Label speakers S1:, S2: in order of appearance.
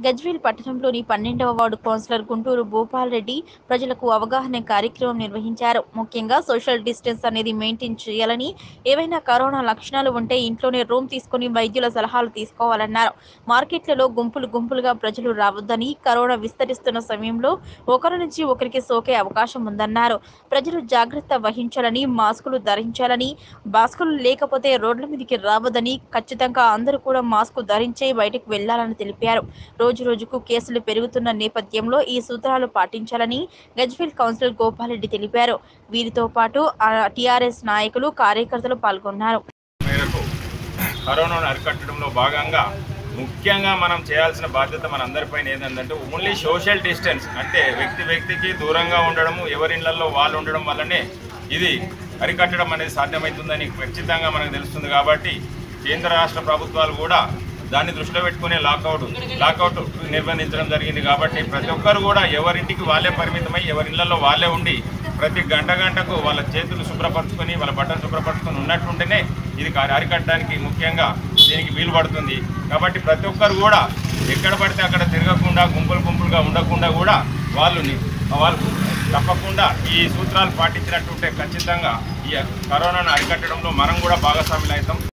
S1: గజ్వేల్ పట్టణంలోని పన్నెండవ ward councillor Guntur Bhupal Reddy ప్రజలకు అవగాహన కార్యక్రమం నిర్వహించారు ముఖ్యంగా సోషల్ డిస్టెన్స్ అనేది మెయింటైన్ చేయాలని ఏవైనా కరోనా లక్షణాలు ఉంటే ఇంట్లోనే రూమ్ తీసుకుని వైద్యుల సలహాలు తీసుకోవాలన్నారు మార్కెట్లలో గుంపులు గుంపులుగా ప్రజలు రావద్దని కరోనా విస్తరిస్తున్న సమయంలో ఒకరి నుంచి ఒకరికి సోకే అవకాశం ఉందన్నారు ప్రజలు జాగ్రత్త వహించాలని మాస్కులు ధరించాలని మాస్కులు లేకపోతే రోడ్ల మీదకి రావద్దని ఖచ్చితంగా అందరూ కూడా మాస్క్ ధరించే బయటకు వెళ్లాలని తెలిపారు రోజు రోజుకు కేసులు పెరుగుతున్న నేపథ్యంలో ఈ సూత్రాలు పాటించాలని గజ్వేల్ కౌన్సిలర్ గోపాలరెడ్డి తెలిపారు వీరితో పాటు టీఆర్ఎస్ నాయకులు కార్యకర్తలు పాల్గొన్నారు
S2: మేరకు కరోనాను అరికట్టడంలో భాగంగా ముఖ్యంగా మనం చేయాల్సిన బాధ్యత మన అందరిపైన ఏంటంటే ఓన్లీ సోషల్ డిస్టెన్స్ అంటే వ్యక్తి వ్యక్తికి దూరంగా ఉండడము ఎవరిళ్లలో వాళ్ళు ఉండడం వల్లనే ఇది అరికట్టడం అనేది సాధ్యమవుతుందని ఖచ్చితంగా మనకు తెలుస్తుంది కాబట్టి కేంద్ర రాష్ట్ర ప్రభుత్వాలు కూడా దాన్ని దృష్టిలో పెట్టుకునే లాకౌట్ లాకౌట్ నిర్బంధించడం జరిగింది కాబట్టి ప్రతి ఒక్కరు కూడా ఎవరింటికి వాళ్ళే పరిమితమై ఎవరిళ్లలో వాళ్ళే ఉండి ప్రతి గంట గంటకు వాళ్ళ చేతులు శుభ్రపరచుకొని వాళ్ళ బట్టలు శుభ్రపరచుకొని ఉన్నట్టుంటేనే ఇది కా- అరికట్టడానికి ముఖ్యంగా దీనికి వీలు పడుతుంది కాబట్టి ప్రతి ఒక్కరు కూడా ఎక్కడ పడితే అక్కడ తిరగకుండా గుంపులు గుంపులుగా ఉండకుండా కూడా వాళ్ళు ని- వాళ్ళు తప్పకుండా ఈ సూత్రాలు పాటించినట్టుంటే ఖచ్చితంగా ఈ కరోనాను అరికట్టడంలో మనం కూడా భాగస్వాములు అవుతాం